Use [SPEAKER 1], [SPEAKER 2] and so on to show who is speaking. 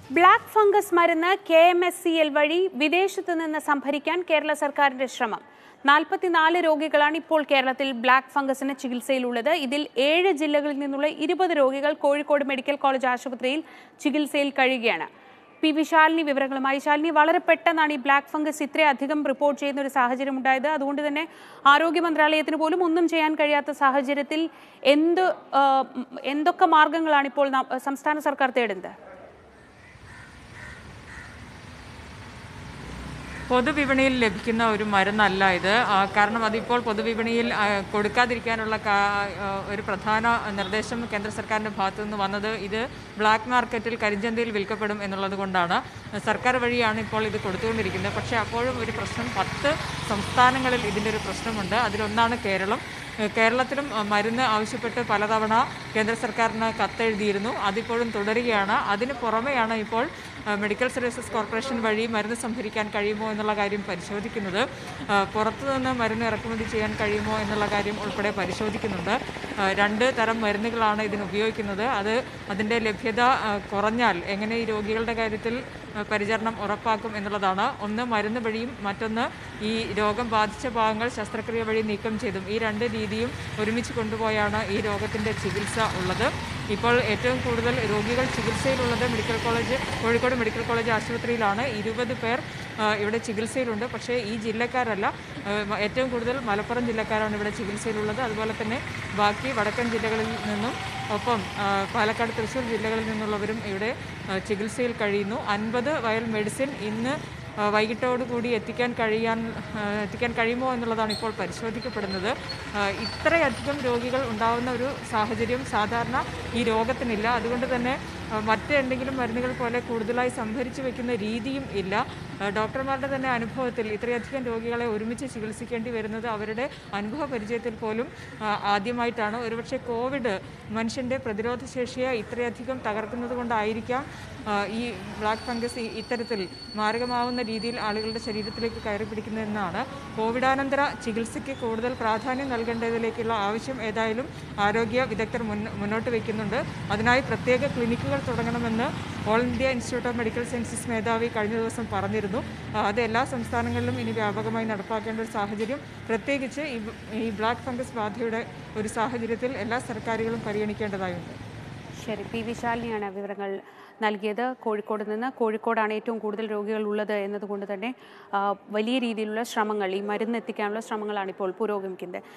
[SPEAKER 1] black fungus മരുന്ന് K M S C L വഴി വിദേശത്തു നിന്ന് സംഭരിക്കാൻ കേരള സർക്കാരിന്റെ ശ്രമം നാൽപ്പത്തിനാല് രോഗികളാണ് ഇപ്പോൾ കേരളത്തിൽ ബ്ലാക്ക് ഫംഗസിന് ചികിത്സയിലുള്ളത് ഇതിൽ ഏഴ് ജില്ലകളിൽ നിന്നുള്ള ഇരുപത് രോഗികൾ കോഴിക്കോട് മെഡിക്കൽ കോളേജ് ആശുപത്രിയിൽ ചികിത്സയിൽ കഴിയുകയാണ് പി വി ശാലിനി വിവരങ്ങളുമായി ശാലിനി വളരെ പെട്ടെന്നാണ് ഈ ബ്ലാക്ക് ഫംഗസ് ഇത്രയധികം റിപ്പോർട്ട് ചെയ്യുന്ന ഒരു സാഹചര്യം ഉണ്ടായത് അതുകൊണ്ട് തന്നെ ആരോഗ്യ മന്ത്രാലയത്തിന് പോലും ഒന്നും ചെയ്യാൻ കഴിയാത്ത സാഹചര്യത്തിൽ എന്ത് ആ, എന്തൊക്കെ മാർഗങ്ങളാണ് ഇപ്പോൾ ന- സംസ്ഥാന സർക്കാർ തേടുന്നത്
[SPEAKER 2] പൊതുവിപണിയിൽ ലഭിക്കുന്ന ഒരു മരുന്നല്ല ഇത് ആ, കാരണം അതിപ്പോൾ പൊതുവിപണിയിൽ ആ, കൊടുക്കാതിരിക്കാനുള്ള കാ- ആ, ഒരു പ്രധാന നിർദ്ദേശം കേന്ദ്ര സർക്കാരിൻ്റെ ഭാഗത്തു നിന്ന് വന്നത് ഇത് ബ്ലാക്ക് മാർക്കറ്റിൽ കരിഞ്ചന്തയിൽ വിൽക്കപ്പെടും എന്നുള്ളത് കൊണ്ടാണ് സർക്കാർ വഴിയാണ് ഇപ്പോൾ ഇത് കൊടുത്തുകൊണ്ടിരിക്കുന്നത് പക്ഷേ അപ്പോഴും ഒരു പ്രശ്നം പത്ത് സംസ്ഥാനങ്ങളിൽ ഇതിൻ്റെ ഒരു പ്രശ്നമുണ്ട് അതിലൊന്നാണ് കേരളം ഏഹ് കേരളത്തിലും അഹ് മരുന്ന് ആവശ്യപ്പെട്ട് പലതവണ കേന്ദ്ര സർക്കാരിന് കത്തെഴുതിയിരുന്നു അതിപ്പോഴും തുടരുകയാണ് അതിന് പുറമെയാണ് ഇപ്പോൾ അഹ് മെഡിക്കൽ സർവീസസ് കോർപ്പറേഷൻ വഴി മരുന്ന് സംഭരിക്കാൻ കഴിയുമോ എന്നുള്ള കാര്യം പരിശോധിക്കുന്നത് അഹ് പുറത്തു നിന്ന് മരുന്ന് ഇറക്കുമതി ചെയ്യാൻ കഴിയുമോ എന്നുള്ള കാര്യം ഉൾപ്പെടെ പരിശോധിക്കുന്നുണ്ട് അഹ് രണ്ട് തരം മരുന്നുകളാണ് ഇതിന് ഉപയോഗിക്കുന്നത് അത് അതിൻ്റെ ലഭ്യത അഹ് കുറഞ്ഞാൽ എങ്ങനെ ഈ രോഗികളുടെ കാര്യത്തിൽ അഹ് പരിചരണം ഉറപ്പാക്കും എന്നുള്ളതാണ് ഒന്ന് മരുന്ന് വഴിയും മറ്റൊന്ന് ഈ രോഗം ബാധിച്ച ഭാഗങ്ങൾ ശസ്ത്രക്രിയ വഴി നീക്കം ചെയ്തും ഈ രണ്ട് രീതിയും ഒരുമിച്ച് കൊണ്ടുപോയാണ് ഈ രോഗത്തിൻ്റെ ചികിത്സ ഉള്ളത് ഇപ്പോൾ ഏറ്റവും കൂടുതൽ രോഗികൾ ചികിത്സയിലുള്ളത് medical college Kozhikode medical college ആശുപത്രിയിലാണ് ഇരുപത് പേർ ആ, ഇവിടെ ചികിത്സയിലുണ്ട് പക്ഷേ ഈ ജില്ലക്കാരല്ല ആ, മ- ഏറ്റവും കൂടുതൽ മലപ്പുറം ജില്ലക്കാരാണ് ഇവിടെ ചികിത്സയിലുള്ളത് അതുപോലെ തന്നെ ബാക്കി വടക്കൻ ജില്ലകളിൽ നിന്നും ഒപ്പം ആ, പാലക്കാട് തൃശ്ശൂർ ജില്ലകളിൽ നിന്നുള്ളവരും ഇവിടെ ആ, ചികിത്സയിൽ കഴിയുന്നു അൻപത് വയൽ മെഡിസിൻ ഇന്ന് ആ, വൈകിട്ടോടുകൂടി എത്തിക്കാൻ കഴിയാൻ ആ, എത്തിക്കാൻ കഴിയുമോ എന്നുള്ളതാണ് ഇപ്പോൾ പരിശോധിക്കപ്പെടുന്നത് ആ, ഇത്രയധികം രോഗികൾ ഉണ്ടാവുന്ന ഒരു സാഹചര്യം സാധാരണ ഈ രോഗത്തിനില്ല അതുകൊണ്ട് തന്നെ ആ, മറ്റെന്തെങ്കിലും മരുന്നുകൾ പോലെ കൂടുതലായി സംഭരിച്ചു വെക്കുന്ന രീതിയും ഇല്ല ആ, ഡോക്ടർമാരുടെ തന്നെ അനുഭവത്തിൽ ഇത്രയധികം രോഗികളെ ഒരുമിച്ച് ചികിത്സിക്കേണ്ടി വരുന്നത് അവരുടെ അനുഭവ പരിചയത്തിൽ പോലും ആ, ആദ്യമായിട്ടാണ് ഒരുപക്ഷെ കോവിഡ് മനുഷ്യൻ്റെ പ്രതിരോധ ശേഷിയെ ഇത്രയധികം തകർക്കുന്നത് കൊണ്ടായിരിക്കാം ആ, ഈ ബ്ലാക്ക് ഫംഗസ് ഈ- ഇത്തരത്തിൽ മാരകമാവുന്ന രീതിയിൽ ആളുകളുടെ ശരീരത്തിലേക്ക് കയറി പിടിക്കുന്നതെന്നാണ് കോവിഡാനന്തര ചികിത്സയ്ക്ക് കൂടുതൽ പ്രാധാന്യം നൽകേണ്ടതിലേക്കുള്ള ആവശ്യം ഏതായാലും ആരോഗ്യ വിദഗ്ധർ മുൻ- മുന്നോട്ട് വയ്ക്കുന്നുണ്ട് അതിനായി പ്രത്യേക ക്ലിനിക്കുകൾ തുടങ്ങണമെന്ന് all India institute of medical sciences മേധാവി കഴിഞ്ഞ ദിവസം പറഞ്ഞിരുന്നു ആ, അത് എല്ലാ സംസ്ഥാനങ്ങളിലും ഇനി വ്യാപകമായി നടപ്പാക്കേണ്ട ഒരു സാഹചര്യം പ്രത്യേകിച്ച് ഈ ഈ ബ്ലാക്ക് ഫംഗസ് ബാധയുടെ ഒരു സാഹചര്യത്തിൽ എല്ലാ സർക്കാരുകളും പരിഗണിക്കേണ്ടതായുണ്ട്
[SPEAKER 1] ശരി പി വി ശാലിനിയാണ് വിവരങ്ങൾ നൽകിയത് കോഴിക്കോട് നിന്ന് കോഴിക്കോടാണ് ഏറ്റവും കൂടുതൽ രോഗികൾ ഉള്ളത് എന്നതുകൊണ്ട് തന്നെ ആ, വലിയ രീതിയിലുള്ള ശ്രമങ്ങൾ ഈ മരുന്ന് എത്തിക്കാനുള്ള ശ്രമങ്ങളാണ് ഇപ്പോൾ പുരോഗമിക്കുന്നത്